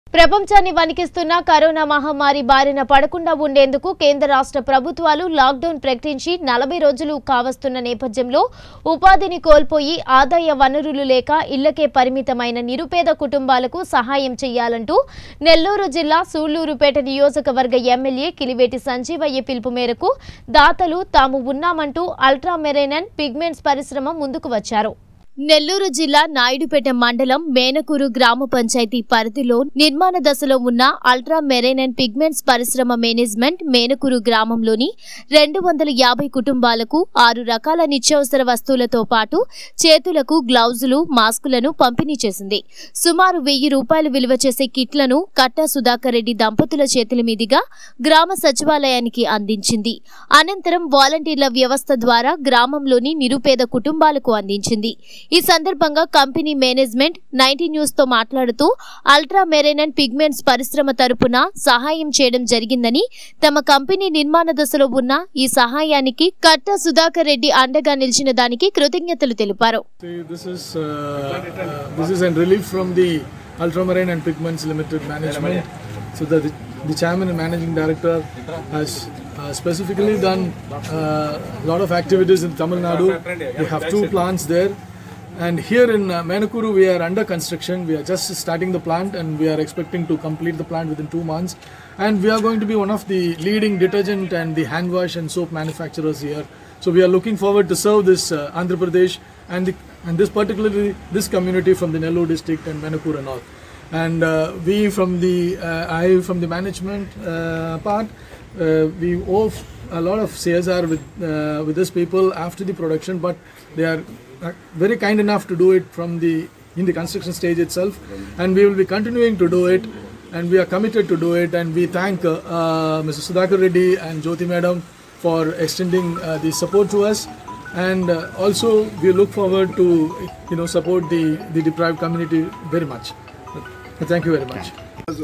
ప్రపంచాన్ని వణికిస్తున్న కరోనా మహమ్మారి బారిన పడకుండా ఉండేందుకు కేంద్ర రాష్ట్ర ప్రభుత్వాలు లాక్డౌన్ ప్రకటించి నలభై రోజులు కావస్తున్న నేపథ్యంలో ఉపాధిని కోల్పోయి ఆదాయ వనరులు లేక ఇళ్లకే పరిమితమైన నిరుపేద కుటుంబాలకు సహాయం చేయాలంటూ నెల్లూరు జిల్లా సూళ్లూరుపేట నియోజకవర్గ ఎమ్మెల్యే కిలివేటి సంజీవయ్య పిలుపు మేరకు దాతలు తాము ఉన్నామంటూ అల్ట్రా మెరైనన్ పిగ్మెంట్స్ పరిశ్రమ ముందుకు వచ్చారు నెల్లూరు జిల్లా నాయుడుపేట మండలం మేనకూరు గ్రామ పంచాయతీ పరిధిలో నిర్మాణ దశలో ఉన్న అల్ట్రా మెరైన్ అండ్ పిగ్మెంట్స్ పరిశ్రమ మేనేజ్మెంట్ మేనకూరు గ్రామంలోని రెండు వందల యాభై కుటుంబాలకు ఆరు రకాల నిత్యావసర వస్తువులతో పాటు చేతులకు గ్లౌజులు మాస్కులను పంపిణీ చేసింది సుమారు వెయ్యి రూపాయలు విలువ చేసే కిట్లను కట్టా సుధాకర్ రెడ్డి దంపతుల చేతుల మీదుగా గ్రామ సచివాలయానికి అందించింది అనంతరం వాలంటీర్ల వ్యవస్థ ద్వారా గ్రామంలోని నిరుపేద కుటుంబాలకు అందించింది ఈ సందర్భంగా కంపెనీ మేనేజ్మెంట్ నైన్టీ న్యూస్ తో మాట్లాడుతూ అల్ట్రా మెరైన్ అండ్ పిగ్మెంట్స్ పరిశ్రమ తరపున సహాయం చేయడం జరిగిందని తమ కంపెనీ నిర్మాణ దశలో ఉన్న ఈ సహాయానికి కట్ట సుధాకర్ రెడ్డి అండగా నిలిచిన దానికి కృతజ్ఞతలు తెలిపారు See, this is uh, uh, this is a relief from the Ultramarine and Pigments Limited management. So the the chairman and managing director has uh, specifically done a lot of activities in Tamil Nadu. We have two plants there. And here in uh, Menakuru, we are under construction. We are just starting the plant and we are expecting to complete the plant within two months. And we are going to be one of the leading detergent and the hand wash and soap manufacturers here. So we are looking forward to serve this uh, Andhra Pradesh and, the, and this particularly this community from the Nellore district and Menakuru and all. And uh, we from the uh, I from the management uh, part, uh, we owe a lot of CSR with uh, with these people after the production, but they are uh, very kind enough to do it from the in the construction stage itself, and we will be continuing to do it, and we are committed to do it, and we thank uh, uh, Mr. Sudhakar Reddy and Jyoti Madam for extending uh, the support to us, and uh, also we look forward to you know support the the deprived community very much. Thank you very much. ఈరోజు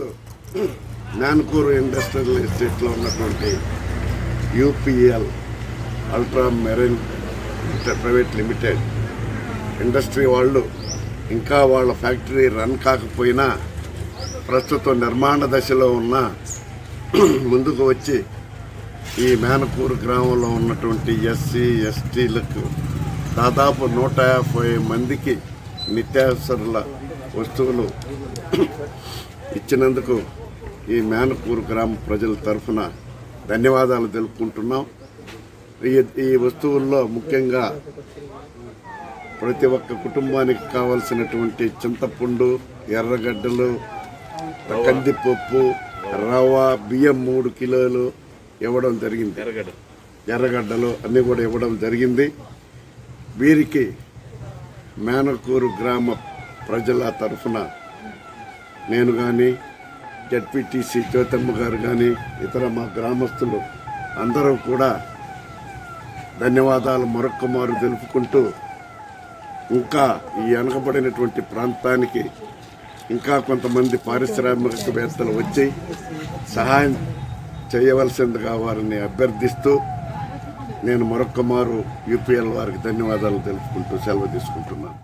నాన్కూరు industrial ఎస్టేట్లో ఉన్నటువంటి UPL ultra marine private limited industry వాళ్ళు ఇంకా వాళ్ళ factory run కాకపోయినా ప్రస్తుతం నిర్మాణ దశలో ఉన్న ముందుకు వచ్చి ఈ మేనకూరు గ్రామంలో ఉన్నటువంటి ఎస్సీ ఎస్టీలకు దాదాపు నూట యాభై మందికి నిత్యావసరాల వస్తువులు ఇచ్చినందుకు ఈ మేనకూరు గ్రామ ప్రజల తరఫున ధన్యవాదాలు తెలుపుకుంటున్నాం ఈ ఈ వస్తువుల్లో ముఖ్యంగా ప్రతి ఒక్క కుటుంబానికి కావలసినటువంటి చింతపండు ఎర్రగడ్డలు కందిపప్పు రవ్వ బియ్యం మూడు కిలోలు ఇవ్వడం జరిగింది ఎర్రగడ్డలు అన్నీ కూడా ఇవ్వడం జరిగింది వీరికి మేనకూరు గ్రామ ప్రజల తరఫున నేను కానీ జడ్పీటీసీ జ్యోతమ్మ గారు కానీ ఇతర మా గ్రామస్తులు అందరూ కూడా ధన్యవాదాలు మరొక్కమారు తెలుపుకుంటూ ఇంకా ఈ వెనకబడినటువంటి ప్రాంతానికి ఇంకా కొంతమంది పారిశ్రామికవేత్తలు వచ్చి సహాయం చేయవలసిందిగా వారిని అభ్యర్థిస్తూ నేను మరొక్క మారు యూపీఎల్ వారికి ధన్యవాదాలు తెలుపుకుంటూ సెలవు తీసుకుంటున్నాను